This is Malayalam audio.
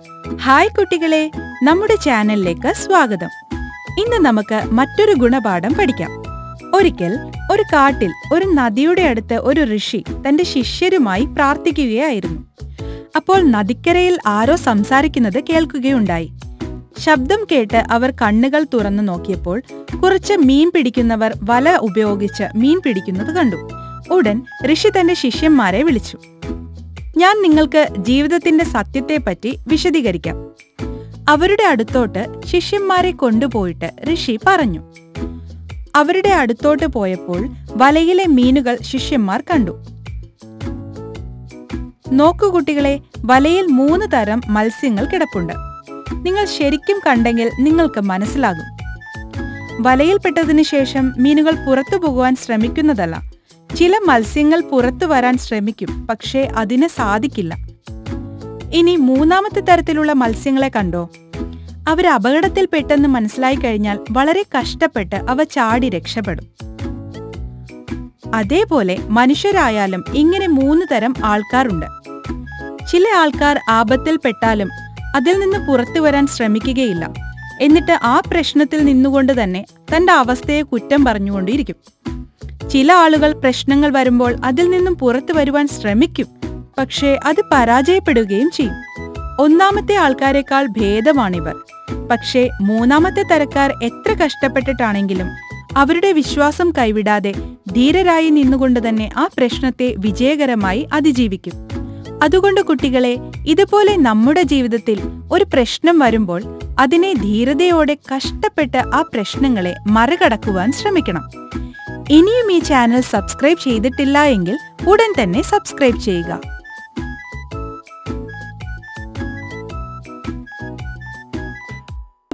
ഹായ് കുട്ടികളെ നമ്മുടെ ചാനലിലേക്ക് സ്വാഗതം ഇന്ന് നമുക്ക് മറ്റൊരു ഗുണപാഠം പഠിക്കാം ഒരിക്കൽ ഒരു കാട്ടിൽ ഒരു നദിയുടെ അടുത്ത് ഒരു ഋഷി തന്റെ ശിഷ്യരുമായി പ്രാർത്ഥിക്കുകയായിരുന്നു അപ്പോൾ നദിക്കരയിൽ ആരോ സംസാരിക്കുന്നത് കേൾക്കുകയുണ്ടായി ശബ്ദം കേട്ട് അവർ കണ്ണുകൾ തുറന്നു നോക്കിയപ്പോൾ കുറച്ച് മീൻ പിടിക്കുന്നവർ വല ഉപയോഗിച്ച് മീൻ പിടിക്കുന്നത് കണ്ടു ഉടൻ ഋഷി തന്റെ ശിഷ്യന്മാരെ വിളിച്ചു ഞാൻ നിങ്ങൾക്ക് ജീവിതത്തിന്റെ സത്യത്തെപ്പറ്റി വിശദീകരിക്കാം അവരുടെ അടുത്തോട്ട് ശിഷ്യന്മാരെ കൊണ്ടുപോയിട്ട് ഋഷി പറഞ്ഞു അവരുടെ അടുത്തോട്ട് പോയപ്പോൾ വലയിലെ മീനുകൾ ശിഷ്യന്മാർ കണ്ടു നോക്കൂ കുട്ടികളെ വലയിൽ മൂന്ന് തരം മത്സ്യങ്ങൾ കിടപ്പുണ്ട് നിങ്ങൾ ശരിക്കും കണ്ടെങ്കിൽ നിങ്ങൾക്ക് മനസ്സിലാകും വലയിൽപ്പെട്ടതിനു ശേഷം മീനുകൾ പുറത്തു പോകുവാൻ ശ്രമിക്കുന്നതല്ല ചില മത്സ്യങ്ങൾ പുറത്തു വരാൻ ശ്രമിക്കും പക്ഷേ അതിന് സാധിക്കില്ല ഇനി മൂന്നാമത്തെ തരത്തിലുള്ള മത്സ്യങ്ങളെ കണ്ടോ അവർ അപകടത്തിൽപ്പെട്ടെന്ന് മനസ്സിലായി കഴിഞ്ഞാൽ വളരെ കഷ്ടപ്പെട്ട് അവ ചാടി രക്ഷപ്പെടും അതേപോലെ മനുഷ്യരായാലും ഇങ്ങനെ മൂന്ന് തരം ആൾക്കാരുണ്ട് ചില ആൾക്കാർ ആപത്തിൽപ്പെട്ടാലും അതിൽ നിന്ന് പുറത്തു വരാൻ ശ്രമിക്കുകയില്ല എന്നിട്ട് ആ പ്രശ്നത്തിൽ നിന്നുകൊണ്ട് തന്നെ തന്റെ അവസ്ഥയെ കുറ്റം പറഞ്ഞുകൊണ്ടിരിക്കും ചില ആളുകൾ പ്രശ്നങ്ങൾ വരുമ്പോൾ അതിൽ നിന്നും പുറത്തു വരുവാൻ ശ്രമിക്കും പക്ഷേ അത് പരാജയപ്പെടുകയും ചെയ്യും ഒന്നാമത്തെ ആൾക്കാരെക്കാൾ ഭേദമാണിവർ പക്ഷേ മൂന്നാമത്തെ തരക്കാർ എത്ര കഷ്ടപ്പെട്ടിട്ടാണെങ്കിലും അവരുടെ വിശ്വാസം കൈവിടാതെ ധീരരായി നിന്നുകൊണ്ട് തന്നെ ആ പ്രശ്നത്തെ വിജയകരമായി അതിജീവിക്കും അതുകൊണ്ട് കുട്ടികളെ ഇതുപോലെ നമ്മുടെ ജീവിതത്തിൽ ഒരു പ്രശ്നം വരുമ്പോൾ അതിനെ ധീരതയോടെ കഷ്ടപ്പെട്ട് ആ പ്രശ്നങ്ങളെ മറികടക്കുവാൻ ശ്രമിക്കണം ഇനിയും ഈ ചാനൽ സബ്സ്ക്രൈബ് ചെയ്തിട്ടില്ല എങ്കിൽ ഉടൻ തന്നെ സബ്സ്ക്രൈബ് ചെയ്യുക